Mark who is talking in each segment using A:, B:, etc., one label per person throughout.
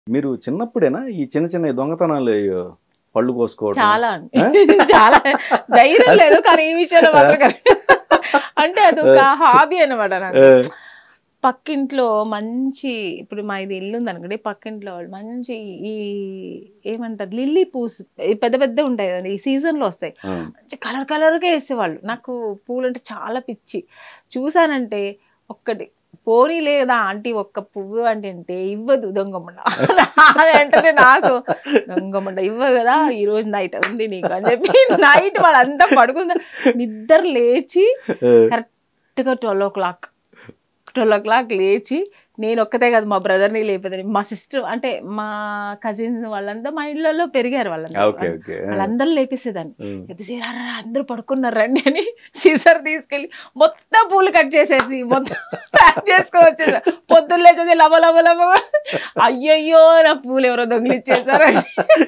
A: మీరు చిన్నప్పుడేనా ఈ చిన్న చిన్న దొంగతనాలు పళ్ళు కోసుకోవడం
B: చాలా అండి చాలా ధైర్యం లేదు కానీ ఈ విషయంలో మాత్రం correct. అంటే అది ఒక హాబీ అనమాట నాకు
A: ఆ,
B: పక్కింట్లో మంచి ఇప్పుడు మా ఇది ఇల్లు ఉంది అనుకోండి పక్కింట్లో వాళ్ళు మంచి ఈ ఏమంటారు లిల్లీ పూస్ ఈ పెద్ద పెద్ద ఉంటాయి కదండి ఈ season లో వస్తాయి
A: ఆ,
B: మంచి కలర్ కలర్గా వేసేవాళ్ళు నాకు పూలు అంటే చాలా పిచ్చి చూసానంటే ఒక్కటి పోనీ లేదా ఆంటీ ఒక్క పువ్వు అంటే అంటే ఇవ్వదు దొంగమ్మండ అంటే నాకు దొంగమ్మండ ఇవ్వదు కదా ఈ రోజు నైట్ ఉంది నీకు అని చెప్పి నైట్ వాళ్ళంతా పడుకుందా నిద్ర లేచి
A: ఆ,
B: కరెక్ట్గా twelve o'clock twelve o'clock లేచి నేను ఒక్కతే కాదు మా బ్రదర్ని లేపేదని మా సిస్టర్ అంటే మా కజిన్స్ వాళ్ళంతా మా ఇళ్ళలో పెరిగారు వాళ్ళంతా
A: ఓకే ఓకే ఆ,
B: వాళ్ళందరూ లేపేసేదాన్ని
A: ఆ,
B: లేపేసి "రా, రా, రా, అందరూ పడుకున్నారు రండి అని సీసర్ తీసుకెళ్ళి మొత్తం పూలు కట్ చేసేసి మొత్తం ప్యాక్ చేసుకొని వచ్చేసా పొద్దున్న లేచేది లవ లవ లవ అయ్యయ్యో నా పూలు ఎవరో దొంగిలిచ్చేసారండి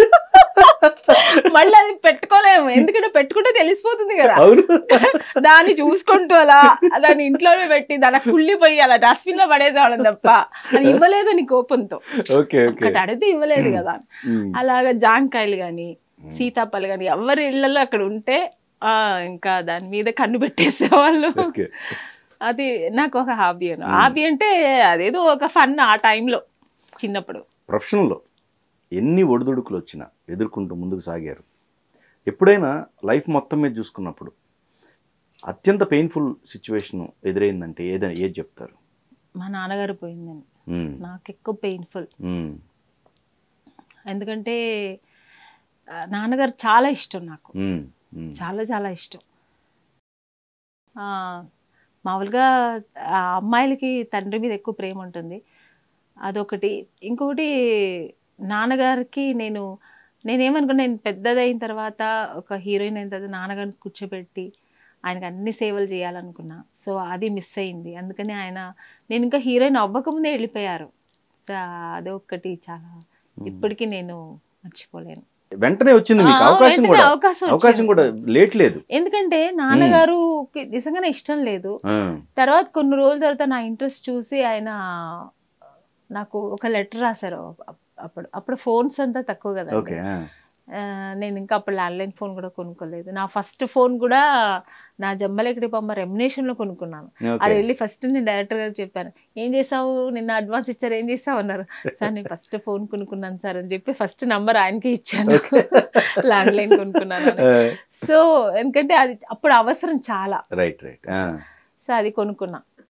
B: మళ్ళీ అది పెట్టుకోలేము ఎందుకంటే పెట్టుకుంటే తెలిసిపోతుంది కదా
A: అవును
B: దాన్ని చూసుకుంటూ అలా దాన్ని ఇంట్లోనే పెట్టి దాని కుళ్ళిపోయి అలా డస్ట్బిన్ లో పడేసేవాళ్ళం తప్ప అది ఇవ్వలేదని కోపంతో
A: ఓకే ఓకే
B: ఒకటి అడిగితే ఇవ్వలేదు కదా
A: ఉమ్,
B: అలాగా జాంకాయలు కానీ సీతాఫలం కానీ ఎవరి ఇళ్లలో అక్కడ ఉంటే ఆ ఇంకా దాని మీద కన్ను పెట్టేసేవాళ్ళు
A: ఓకే
B: అది నాకు ఒక హాబీ అను హాబీ అంటే అదేదో ఒక ఫన్ ఆ టైంలో చిన్నప్పుడు
A: ప్రొఫెషన్లో ఎన్ని ఒడిదుడుకులు వచ్చినా ఎదుర్కొంటూ ముందుకు సాగారు ఎప్పుడైనా లైఫ్ మొత్తం మీద చూసుకున్నప్పుడు అత్యంత పెయిన్ఫుల్ సిచ్యువేషన్ ఎదురైందంటే ఏదైనా ఏది చెప్తారు
B: మా నాన్నగారు పోయిందని
A: ఉమ్,
B: నాకు ఎక్కువ పెయిన్ఫుల్
A: ఉమ్,
B: ఎందుకంటే ఆ, నాన్నగారు చాలా ఇష్టం నాకు
A: ఉమ్, ఉమ్,
B: చాలా చాలా ఇష్టం ఆ, మామూలుగా ఆ అమ్మాయిలకి తండ్రి మీద ఎక్కువ ప్రేమ ఉంటుంది అదొకటి ఇంకొకటి నాన్నగారికి నేను నేనేమనుకున్నా నేను పెద్దదైన తర్వాత ఒక హీరోయిన్ అయిన తర్వాత నాన్నగారిని కూర్చోబెట్టి ఆయనకు అన్ని సేవలు చేయాలనుకున్నా సో అది మిస్ అయింది అందుకని ఆయన నేను ఇంకా హీరోయిన్ అవ్వకముందే వెళ్ళిపోయారు సో అదొకటి చాలా ఇప్పటికీ నేను మర్చిపోలేను
A: వెంటనే వచ్చింది మీకు
B: ఆ,
A: అవకాశం
B: వెంటనే
A: కూడా
B: అవకాశం
A: అవకాశం
B: వచ్చింది.
A: కూడా లేట్ లేదు
B: ఎందుకంటే నాన్నగారు నిజంగానే ఇష్టం లేదు
A: ఆ,
B: తర్వాత కొన్ని రోజుల తర్వాత నా ఇంట్రెస్ట్ చూసి ఆయన నాకు ఒక లెటర్ రాశారు అప్- అప్పుడు అప్పుడు ఫోన్స్ అంతా తక్కువ కదా
A: ఓకే ఆ,
B: నేను ఇంకా అప్పుడు ల్యాండ్లైన్ ఫోన్ కూడా కొనుక్కోలేదు నా ఫస్ట్ ఫోన్ కూడా నా జమ్మలెక్కడి బొమ్మ రెమినేషన్ లో కొనుక్కున్నాను
A: ఓకే
B: అది వెళ్ళి ఫస్ట్ నేను డైరెక్టర్ గారు చెప్పాను ఏం చేసావు నిన్న అడ్వాన్స్ ఇచ్చారు ఏం చేసావు అన్నారు సార్ నేను ఫస్ట్ ఫోన్ కొనుక్కున్నాను సార్ అని చెప్పి ఫస్ట్ నంబర్ ఆయనకి ఇచ్చాను ల్యాండ్ లైన్ కొనుక్కున్నాను అని.
A: ఆ,
B: సో ఎందుకంటే అది అప్పుడు అవసరం చాలా
A: రైట్ రైట్ ఆ,
B: సో అది కొనుక్కున్నా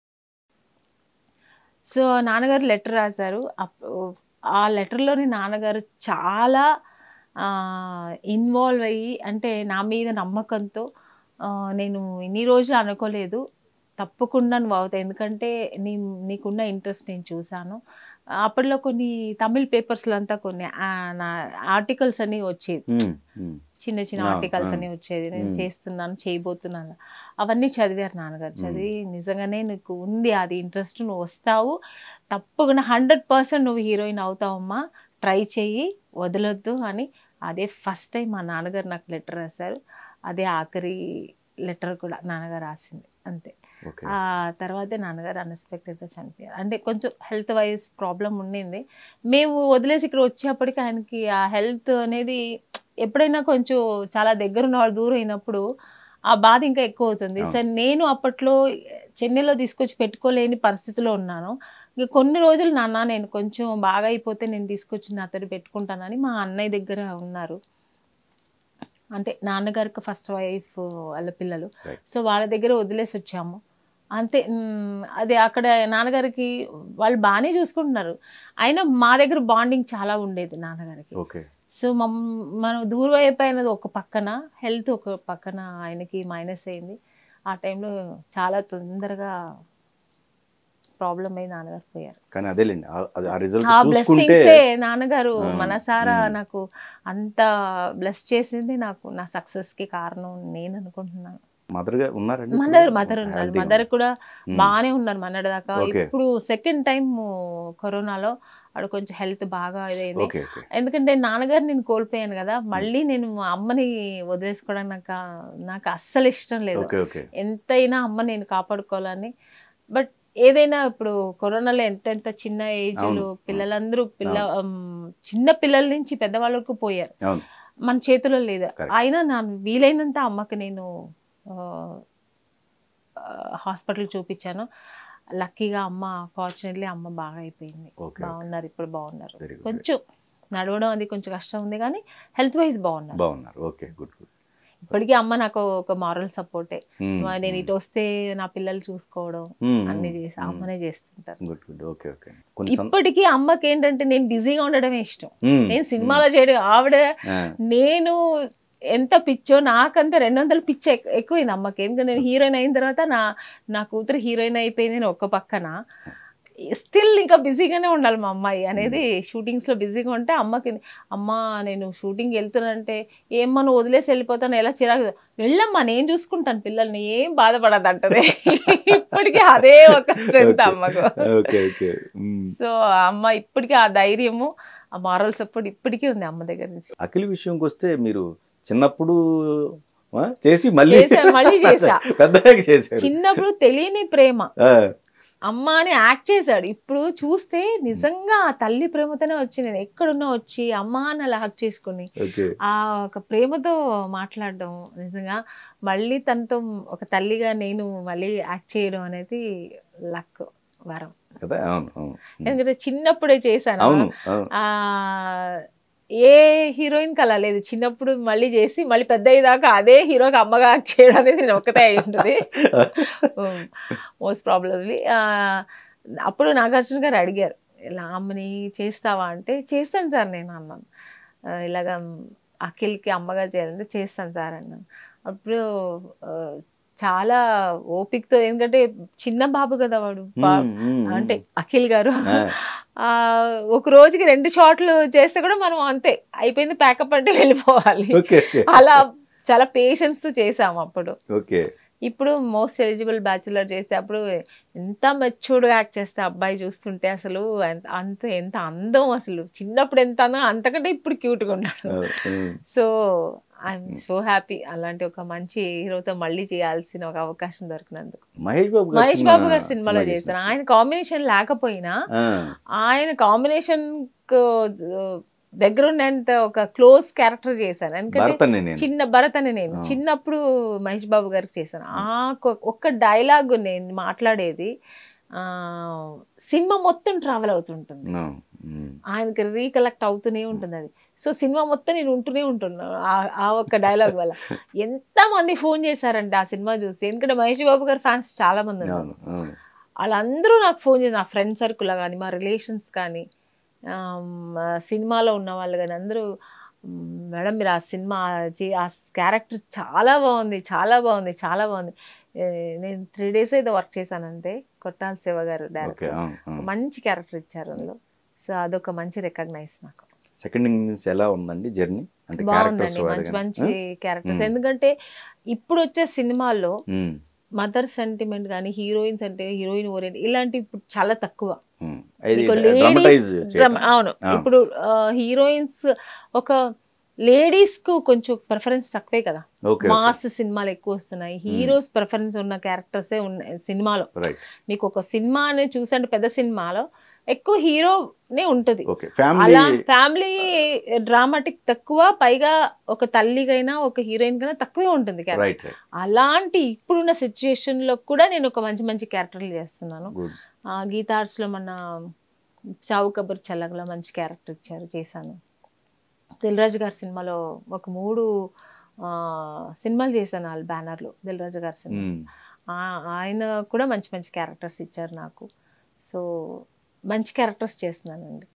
B: సో నాన్నగారు లెటర్ రాశారు అప్- ఆ లెటర్లోని నాన్నగారు చాలా ఇన్వాల్వ్ అయ్యి అంటే నా మీద నమ్మకంతో ఆ, నేను ఇన్ని రోజులు అనుకోలేదు తప్పకుండా నువ్వు అవుతావు ఎందుకంటే నీ నీకున్న ఇంట్రెస్ట్ నేను చూశాను అప్పట్లో కొన్ని తమిళ్ పేపర్స్లో అంతా కొన్ని ఆ, నా ఆర్టికల్స్ అన్నీ వచ్చేది
A: ఉమ్, ఉమ్,
B: చిన్న చిన్న
A: ఆ,
B: ఆర్టికల్స్
A: ఆ.
B: అని వచ్చేది నేను
A: మ్మ్.
B: చేస్తున్నాను చేయబోతున్నాను అవన్నీ చదివారు నాన్నగారు చదివి నిజంగానే నీకు ఉంది అది ఇంట్రెస్ట్ నువ్వు వస్తావు తప్పకుండా హండ్రెడ్ పర్సెంట్ నువ్వు హీరోయిన్ అవుతావమ్మా ట్రై చెయ్యి వదలొద్దు అని అదే ఫస్ట్ టైం మా నాన్నగారు నాకు లెటర్ రాశారు అదే ఆఖరి లెటర్ కూడా నాన్నగారు రాసింది అంతే
A: ఓకే
B: ఆ తర్వాతే నాన్నగారు అన్ఎక్స్పెక్టెడ్గా చనిపోయారు అంటే కొంచెం హెల్త్ వైజ్ ప్రాబ్లం ఉండింది మేము వదిలేసి ఇక్కడ వచ్చేప్పటికి ఆయనకి ఆ హెల్త్ అనేది ఎప్పుడైనా కొంచెం చాలా దగ్గర ఉన్న వాళ్ళు దూరం అయినప్పుడు ఆ బాధ ఇంకా ఎక్కువ అవుతుంది
A: అవును.
B: సరే నేను అప్పట్లో చెన్నైలో తీసుకొచ్చి పెట్టుకోలేని పరిస్థితిలో ఉన్నాను ఇక కొన్ని రోజులు నాన్న నేను కొంచెం బాగా అయిపోతే నేను తీసుకొచ్చి నా అతడు పెట్టుకుంటానని మా అన్నయ్య దగ్గర ఉన్నారు అంటే నాన్నగారికి ఫస్ట్ వైఫ్ వాళ్ళ పిల్లలు
A: Right.
B: సో వాళ్ళ దగ్గర వదిలేసి వచ్చాము అంతే మ్, అది అక్కడ నాన్నగారికి వాళ్ళు బాగానే చూసుకుంటున్నారు అయినా మా దగ్గర బాండింగ్ చాలా ఉండేది నాన్నగారికి
A: ఓకే
B: సో మమ్ మనం దూరం అయిపోయినది ఒక పక్కన హెల్త్ ఒక పక్కన ఆయనకి మైనస్ అయింది ఆ టైంలో చాలా తొందరగా ప్రాబ్లం అయి నాన్నగారు పోయారు
A: కానీ అదేలేండి ఆ- అది ఆ రిజల్ట్
B: ఆ
A: చూసుకుంటే
B: బ్లెస్సింగ్సే నాన్నగారు
A: ఆ,
B: మనసారా
A: మ్మ్.
B: నాకు అంత బ్లెస్ చేసింది నాకు నా సక్సెస్ కి కారణం నేను అనుకుంటున్నాను
A: మదర్ గా ఉన్నారండి
B: మదర్ మదర్ ఉన్నారు
A: Healthy గా
B: మదర్ కూడా
A: మ్మ్.
B: బాగానే ఉన్నారు మొన్నటి దాకా
A: Okay.
B: ఇప్పుడు సెకండ్ టైం కరోనాలో ఆవిడ కొంచెం హెల్త్ బాగా ఇదైంది
A: ఓకే ఓకే
B: ఎందుకంటే నాన్నగారు నేను కోల్పోయాను కదా మళ్ళీ నేను మా అమ్మని వదిలేసుకోవడానికి నాకు నాకు అస్సలు ఇష్టం లేదు
A: ఓకే ఓకే
B: ఎంతైనా అమ్మ నేను కాపాడుకోవాలని బట్ ఏదైనా ఇప్పుడు కరోనాలో ఎంత ఎంత చిన్న ఏజ్
A: అవును.
B: పిల్లలందరూ పిల్ల ఉమ్, చిన్న పిల్లల నుంచి పెద్దవాళ్ళ వరకు పోయారు
A: అవును
B: మన చేతిలో లేదు
A: Correct.
B: అయినా నా వీలైనంత అమ్మకి నేను హాస్పిటల్ చూపించాను లక్కీగా అమ్మ ఫార్చునేట్లీ అమ్మ బాగా అయిపోయింది
A: ఓకే
B: బాగున్నారు ఇప్పుడు బాగున్నారు
A: వెరీ గుడ్
B: కొంచెం నడవడం అది కొంచెం కష్టం ఉంది కానీ హెల్త్ వైజ్ బాగున్నారు
A: బాగున్నారు ఓకే గుడ్ గుడ్
B: ఇప్పటికీ అమ్మ నాకు ఒక మారల్ సపోర్టే నేను ఇటు వస్తే నా పిల్లలు చూసుకోవడం అన్ని చేసి అమ్మనే చేస్తుంటారు
A: గుడ్ గుడ్ ఓకే ఓకే కొన్ని సం-
B: ఇప్పటికీ అమ్మకి ఏంటంటే నేను బిజీగా ఉండడమే ఇష్టం
A: మ్మ్.
B: నేను సినిమాలో చేయడం ఆవిడ
A: ఆ,
B: నేను ఎంత పిచ్చో నాకంతే రెండు వందల పిచ్చ ఎక్- ఎక్కువైంది అమ్మకి ఎందుకంటే నేను హీరోయిన్ అయిన తర్వాత నా నా కూతురు హీరోయిన్ అయిపోయింది నేను ఒక్క పక్కన స్టిల్ ఇంకా బిజీగానే ఉండాలి మా అమ్మాయి అనేది షూటింగ్స్లో బిజీగా ఉంటే అమ్మకి అమ్మ నేను షూటింగ్ వెళ్తున్నానంటే ఏమ్మా నువ్వు వదిలేసి వెళ్ళిపోతాను ఎలా చిరాకు వెళ్ళమ్మా నేను చూసుకుంటాను పిల్లల్ని ఏం బాధపడదు అంటది ఇప్పటికీ అదే ఒక స్ట్రెంత్
A: Okay.
B: అమ్మకు
A: ఓకే ఓకే మ్మ్.
B: సో ఆ అమ్మ ఇప్పటికీ ఆ ధైర్యము ఆ మారల్ సపోర్ట్ ఇప్పటికీ ఉంది అమ్మ దగ్గర నుంచి
A: అఖిల్ విషయంకి వస్తే మీరు చిన్నప్పుడు ఆ, చేసి మళ్ళీ
B: చేశా, మళ్ళీ చేశా.
A: పెద్దగా చేశారు
B: చిన్నప్పుడు తెలియని ప్రేమ
A: ఆ,
B: అమ్మ అని యాక్ట్ చేశాడు ఇప్పుడు చూస్తే నిజంగా ఆ తల్లి ప్రేమతోనే వచ్చి నేను ఎక్కడున్నా వచ్చి అమ్మ అని అలా హక్ చేసుకుని
A: ఓకే
B: ఆ ఒక ప్రేమతో మాట్లాడడం నిజంగా మళ్ళీ తనతో ఒక తల్లిగా నేను మళ్ళీ యాక్ట్ చేయడం అనేది లక్ వరం
A: కదా అవును అవును
B: ఎందుకంటే చిన్నప్పుడే చేశాను
A: అవును అవును
B: ఆ ఏ హీరోయిన్ అలా లేదు చిన్నప్పుడు మళ్ళీ చేసి మళ్ళీ పెద్ద అయ్యేదాకా అదే హీరోకి అమ్మగా యాక్ట్ చేయడం అనేది నేను ఒక్కతే అయి ఉంటుంది మోస్ట్ ప్రాబ్లమ్లీ అప్పుడు నాగార్జున గారు అడిగారు ఇలా అమ్మని చేస్తావా అంటే చేస్తాను సార్ నేను అన్నాను ఆ, ఇలాగ అఖిల్కి అమ్మగా చేయాలంటే చేస్తాను సార్ అన్నాను అప్పుడు ఆ, చాలా ఓపికతో ఎందుకంటే చిన్న బాబు కదా వాడు బా-
A: మ్మ్, మ్మ్,
B: అంటే అఖిల్ గారు
A: ఆ,
B: ఆ, ఒక రోజుకి రెండు షాట్లు చేస్తే కూడా మనం అంతే అయిపోయింది ప్యాకప్ అంటే వెళ్ళిపోవాలి
A: ఓకే ఓకే
B: అలా చాలా పేషెన్స్ తో చేసాము అప్పుడు
A: ఓకే
B: ఇప్పుడు మోస్ట్ ఎలిజిబుల్ బ్యాచులర్ చేస్తే అప్పుడు ఎంత మెచ్యూర్డ్ యాక్ట్ చేస్తే అబ్బాయి చూస్తుంటే అసలు ఎంత- అంత ఎంత అందం అసలు చిన్నప్పుడు ఎంత అందం అంతకంటే ఇప్పుడు క్యూట్గా ఉన్నాడు
A: ఆ, మ్మ్.
B: సో ఐఎమ్ సో హ్యాపీ అలాంటి ఒక మంచి హీరోతో మళ్ళీ చేయాల్సిన ఒక అవకాశం దొరికినందుకు
A: మహేష్ బాబు గారి
B: మహేష్
A: సినిమా-
B: బాబు గారి సినిమాలో
A: సినిమా
B: చేశాను ఆయన కాంబినేషన్ లేకపోయినా
A: ఆ,
B: ఆయన కాంబినేషన్ దగ్గర ఉన్నంత ఒక క్లోజ్ క్యారెక్టర్ చేశాను ఎందుకంటే
A: భరత్ అని నేను
B: చిన్న భరత్ అని నేను
A: ఆ.
B: చిన్నప్పుడు మహేష్ బాబు గారికి చేశాను ఆ కొ- ఒక్క డైలాగ్ నేను మాట్లాడేది ఆ సినిమా మొత్తం ట్రావెల్ అవుతుంటుంది
A: ఆ, మ్మ్.
B: ఆయనకి రీకలెక్ట్ అవుతూనే ఉంటుంది అది సో సినిమా మొత్తం నేను ఉంటూనే ఉంటున్నా ఆ- ఆ ఒక్క డైలాగ్ వల్ల ఎంత మంది ఫోన్ చేశారంటే ఆ సినిమా చూసి ఎందుకంటే మహేష్ బాబు గారి ఫ్యాన్స్ చాలా మంది ఉన్నారు
A: అవును అవును
B: వాళ్ళందరూ నాకు ఫోన్ చేసి నా ఫ్రెండ్ సర్కిల్ కానీ మా రిలేషన్స్ కానీ ఆమ్, ఆ సినిమాలో ఉన్న వాళ్ళు కానీ అందరూ "మ్, మేడం మీరు ఆ సినిమా చే- ఆ క్యారెక్టర్ చాలా బాగుంది చాలా బాగుంది చాలా బాగుంది ఏ, నేను త్రీ డేస్ ఏదో వర్క్ చేశాను అంతే కొట్టాల శివ గారు
A: ఓకే
B: డైరెక్టర్
A: అవును అవును
B: మంచి క్యారెక్టర్ ఇచ్చారు అందులో సో అదొక మంచి రికగ్నైజ్ నాకు
A: సెకండ్ ఇన్నింగ్స్ ఎలా ఉందండి జర్నీ అంటే క్యారెక్టర్స్
B: బాగుందండి మంచి మంచి క్యారెక్టర్స్ ఎందుకంటే ఇప్పుడు వచ్చే సినిమాల్లో మదర్ సెంటిమెంట్ కానీ హీరోయిన్స్ అంటే హీరోయిన్ ఓరియంట్ ఇలాంటివి ఇప్పుడు చాలా తక్కువ మీకు ladies
A: డ్రామటైజ్
B: డ్రమ- అవును
A: ఆ.
B: ఇప్పుడు హీరోయిన్స్ ఒక లేడీస్ కు కొంచెం ప్రిఫరెన్స్ తక్కువే కదా
A: ఓకే
B: మాస్ సినిమాలు ఎక్కువ వస్తున్నాయి హీరోస్ ప్రిఫరెన్స్ ఉన్న క్యారెక్టర్సే ఉన్నాయి సినిమాలో
A: రైట్
B: మీకు ఒక సినిమాని చూసంటే పెద్ద సినిమాలో ఎక్కువ హీరోనే ఉంటది
A: ఓకే ఫ్యామిలీ
B: అలా ఫ్యామిలీ డ్రామాటిక్ తక్కువ పైగా ఒక తల్లికైనా ఒక హీరోయిన్ కైనా తక్కువే ఉంటుంది character.
A: రైట్ రైట్
B: అలాంటి ఇప్పుడున్న సిచ్యుయేషన్ లో కూడా నేను ఒక మంచి మంచి క్యారెక్టర్లు చేస్తున్నాను
A: గుడ్
B: ఆ, గీతా ఆర్ట్స్ లో మన చావు కబుర్ చల్లగలో మంచి క్యారెక్టర్ ఇచ్చారు చేశాను దిల్రాజు గారి సినిమాలో ఒక మూడు ఆ, సినిమాలు చేశాను వాళ్ళ బ్యానర్లో దిల్రాజు గారి సినిమా ఆ- ఆయన కూడా మంచి మంచి క్యారెక్టర్స్ ఇచ్చారు నాకు సో మంచి క్యారెక్టర్స్ చేస్తున్నానండి